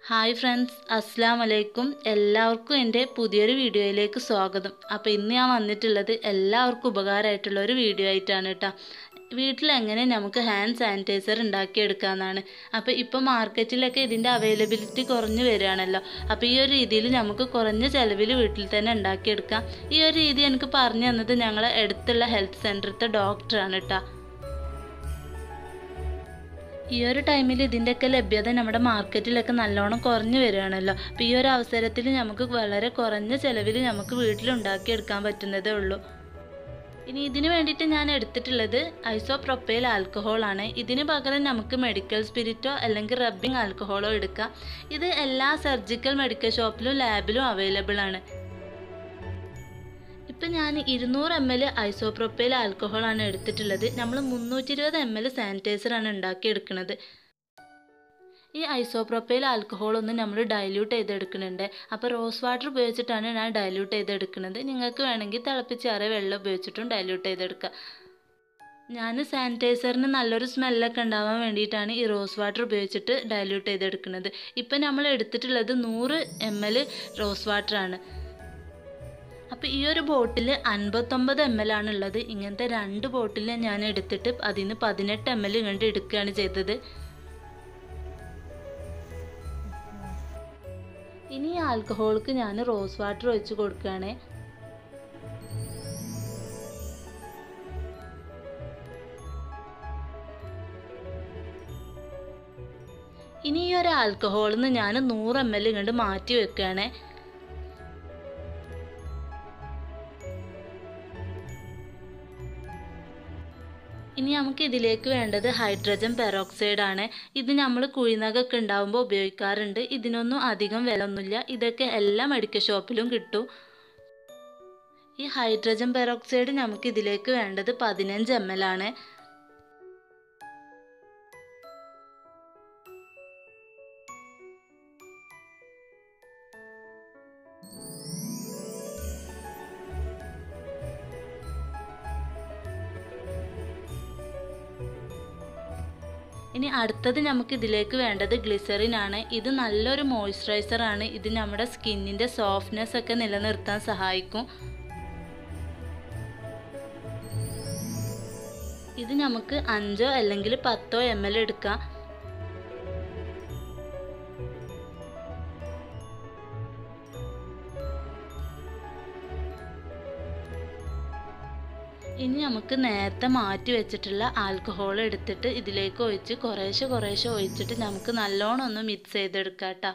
hi friends അസ്സാം വലൈക്കും എല്ലാവർക്കും എൻ്റെ പുതിയൊരു വീഡിയോയിലേക്ക് സ്വാഗതം അപ്പോൾ ഇന്ന് ഞാൻ വന്നിട്ടുള്ളത് എല്ലാവർക്കും ഉപകാരമായിട്ടുള്ള ഒരു വീഡിയോ ആയിട്ടാണ് കേട്ടോ വീട്ടിൽ എങ്ങനെ നമുക്ക് ഹാൻഡ് സാനിറ്റൈസർ ഉണ്ടാക്കിയെടുക്കാമെന്നാണ് അപ്പോൾ ഇപ്പോൾ മാർക്കറ്റിലൊക്കെ ഇതിൻ്റെ അവൈലബിലിറ്റി കുറഞ്ഞു വരികയാണല്ലോ അപ്പോൾ ഈ ഒരു രീതിയിൽ നമുക്ക് കുറഞ്ഞ ചിലവിൽ വീട്ടിൽ തന്നെ ഉണ്ടാക്കിയെടുക്കാം ഈ ഒരു രീതി എനിക്ക് പറഞ്ഞു തന്നത് ഞങ്ങളെ അടുത്തുള്ള ഹെൽത്ത് സെൻറ്ററിലത്തെ ഡോക്ടറാണ് കേട്ടോ ഈ ഒരു ടൈമിൽ ഇതിൻ്റെയൊക്കെ ലഭ്യത നമ്മുടെ മാർക്കറ്റിലൊക്കെ നല്ലോണം കുറഞ്ഞു വരികയാണല്ലോ അപ്പോൾ ഈ ഒരു അവസരത്തിൽ നമുക്ക് വളരെ കുറഞ്ഞ ചിലവിൽ നമുക്ക് വീട്ടിലുണ്ടാക്കിയെടുക്കാൻ പറ്റുന്നതേ ഉള്ളൂ ഇനി ഇതിന് വേണ്ടിയിട്ട് ഞാൻ എടുത്തിട്ടുള്ളത് ഐസോപ്രൊപ്പൈൽ ആൽക്കഹോൾ ആണ് ഇതിന് പകരം നമുക്ക് മെഡിക്കൽ സ്പിരിറ്റോ അല്ലെങ്കിൽ റബ്ബിംഗ് ആൽക്കഹോളോ എടുക്കാം ഇത് എല്ലാ സർജിക്കൽ മെഡിക്കൽ ഷോപ്പിലും ലാബിലും അവൈലബിൾ ആണ് ഇപ്പം ഞാൻ ഇരുന്നൂറ് എം എൽ ഐസോപ്രൊപ്പൈൽ ആൽക്കഹോളാണ് എടുത്തിട്ടുള്ളത് നമ്മൾ മുന്നൂറ്റി ഇരുപത് എം എൽ സാനിറ്റൈസറാണ് ഉണ്ടാക്കിയെടുക്കുന്നത് ഈ ഐസോപ്രൊപ്പൈൽ ആൽക്കഹോൾ ഒന്ന് നമ്മൾ ഡൈല്യൂട്ട് ചെയ്തെടുക്കുന്നുണ്ട് അപ്പോൾ റോസ് വാട്ടർ ഉപയോഗിച്ചിട്ടാണ് ഞാൻ ഡൈല്യൂട്ട് ചെയ്തെടുക്കുന്നത് നിങ്ങൾക്ക് വേണമെങ്കിൽ തിളപ്പിച്ചാറിയ വെള്ളം ഉപയോഗിച്ചിട്ടും ഡൈല്യൂട്ട് ചെയ്തെടുക്കുക ഞാൻ സാനിറ്റൈസറിന് നല്ലൊരു സ്മെല്ലൊക്കെ ഉണ്ടാവാൻ വേണ്ടിയിട്ടാണ് ഈ റോസ് വാട്ടർ ഉപയോഗിച്ചിട്ട് ഡൈല്യൂട്ട് ചെയ്തെടുക്കുന്നത് ഇപ്പം നമ്മൾ എടുത്തിട്ടുള്ളത് നൂറ് എം എൽ റോസ് വാട്ടറാണ് അപ്പോൾ ഈ ഒരു ബോട്ടിൽ അൻപത്തൊമ്പത് എം എൽ ആണുള്ളത് ഇങ്ങനത്തെ രണ്ട് ബോട്ടിൽ ഞാൻ എടുത്തിട്ട് അതിന് പതിനെട്ട് എം എൽ ഇങ്ങോട്ട് എടുക്കുകയാണ് ചെയ്തത് ഇനി ഈ ആൽക്കഹോൾക്ക് ഞാൻ റോസ് വാട്ടർ ഒഴിച്ച് കൊടുക്കുകയാണ് ഇനി ഈ ഒരു ആൽക്കഹോളിൽ നിന്ന് ഞാൻ നൂറ് എം എൽ ഇങ്ങോട്ട് മാറ്റി വെക്കുകയാണ് ഇനി നമുക്ക് ഇതിലേക്ക് വേണ്ടത് ഹൈഡ്രജൻ പെറോക്സൈഡ് ആണ് ഇത് നമ്മൾ കുഴിനകൊക്കെ ഉണ്ടാകുമ്പോൾ ഉപയോഗിക്കാറുണ്ട് ഇതിനൊന്നും അധികം വില ഒന്നുമില്ല ഇതൊക്കെ എല്ലാ മെഡിക്കൽ ഷോപ്പിലും കിട്ടും ഈ ഹൈഡ്രജൻ പെറോക്സൈഡ് നമുക്ക് ഇതിലേക്ക് വേണ്ടത് പതിനഞ്ച് എം എൽ ആണ് ഇനി അടുത്തത് നമുക്ക് ഇതിലേക്ക് വേണ്ടത് ഗ്ലിസറിൻ ആണ് ഇത് നല്ലൊരു മോയ്സ്ചറൈസർ ആണ് ഇത് നമ്മുടെ സ്കിന്നിൻ്റെ സോഫ്റ്റ്നെസ് ഒക്കെ നിലനിർത്താൻ സഹായിക്കും ഇത് നമുക്ക് അഞ്ചോ അല്ലെങ്കിൽ പത്തോ എം എൽ എടുക്കാം ഇനി നമുക്ക് നേരത്തെ മാറ്റി വെച്ചിട്ടുള്ള ആൽക്കഹോൾ എടുത്തിട്ട് ഇതിലേക്ക് ഒഴിച്ച് കുറേശ്ശെ കുറേശ്ശെ ഒഴിച്ചിട്ട് നമുക്ക് നല്ലോണം ഒന്ന് മിക്സ് ചെയ്തെടുക്കാം കേട്ടോ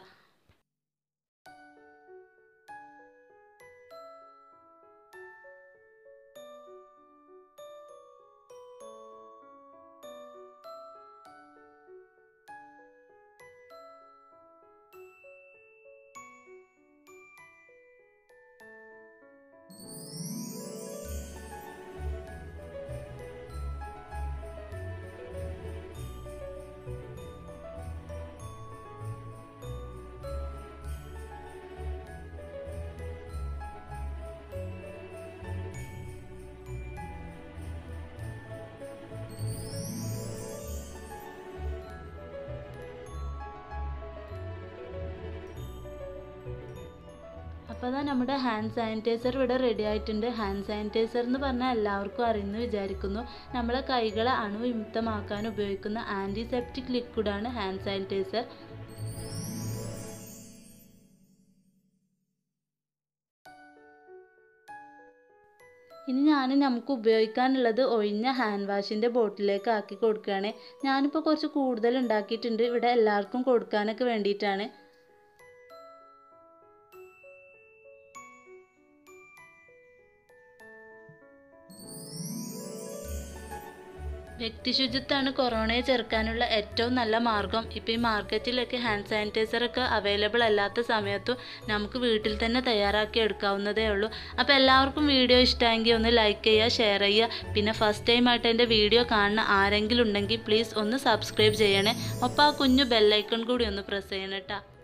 അപ്പോൾ അതാ നമ്മുടെ ഹാൻഡ് സാനിറ്റൈസർ ഇവിടെ റെഡി ആയിട്ടുണ്ട് ഹാൻഡ് സാനിറ്റൈസർ എന്ന് പറഞ്ഞാൽ എല്ലാവർക്കും അറിയുന്നു വിചാരിക്കുന്നു നമ്മളെ കൈകളെ അണുവിമുക്തമാക്കാൻ ഉപയോഗിക്കുന്ന ആൻറ്റിസെപ്റ്റിക് ലിക്വിഡാണ് ഹാൻഡ് സാനിറ്റൈസർ ഇനി ഞാൻ നമുക്ക് ഉപയോഗിക്കാനുള്ളത് ഒഴിഞ്ഞ ഹാൻഡ് വാഷിൻ്റെ ബോട്ടിലേക്ക് ആക്കി കൊടുക്കുകയാണ് ഞാനിപ്പോൾ കുറച്ച് കൂടുതൽ ഉണ്ടാക്കിയിട്ടുണ്ട് ഇവിടെ എല്ലാവർക്കും കൊടുക്കാനൊക്കെ വേണ്ടിയിട്ടാണ് വ്യക്തിശുചിത്വമാണ് കൊറോണയെ ചെറുക്കാനുള്ള ഏറ്റവും നല്ല മാർഗം ഇപ്പോൾ ഈ മാർക്കറ്റിലൊക്കെ ഹാൻഡ് സാനിറ്റൈസറൊക്കെ അവൈലബിൾ അല്ലാത്ത സമയത്തും നമുക്ക് വീട്ടിൽ തന്നെ തയ്യാറാക്കി എടുക്കാവുന്നതേ ഉള്ളൂ അപ്പോൾ എല്ലാവർക്കും വീഡിയോ ഇഷ്ടമെങ്കിൽ ഒന്ന് ലൈക്ക് ചെയ്യുക ഷെയർ ചെയ്യുക പിന്നെ ഫസ്റ്റ് ടൈം ആയിട്ട് എൻ്റെ വീഡിയോ കാണുന്ന ആരെങ്കിലും ഉണ്ടെങ്കിൽ പ്ലീസ് ഒന്ന് സബ്സ്ക്രൈബ് ചെയ്യണേ ഒപ്പം ആ കുഞ്ഞു ബെല്ലൈക്കൺ കൂടി ഒന്ന് പ്രസ് ചെയ്യണം കേട്ടോ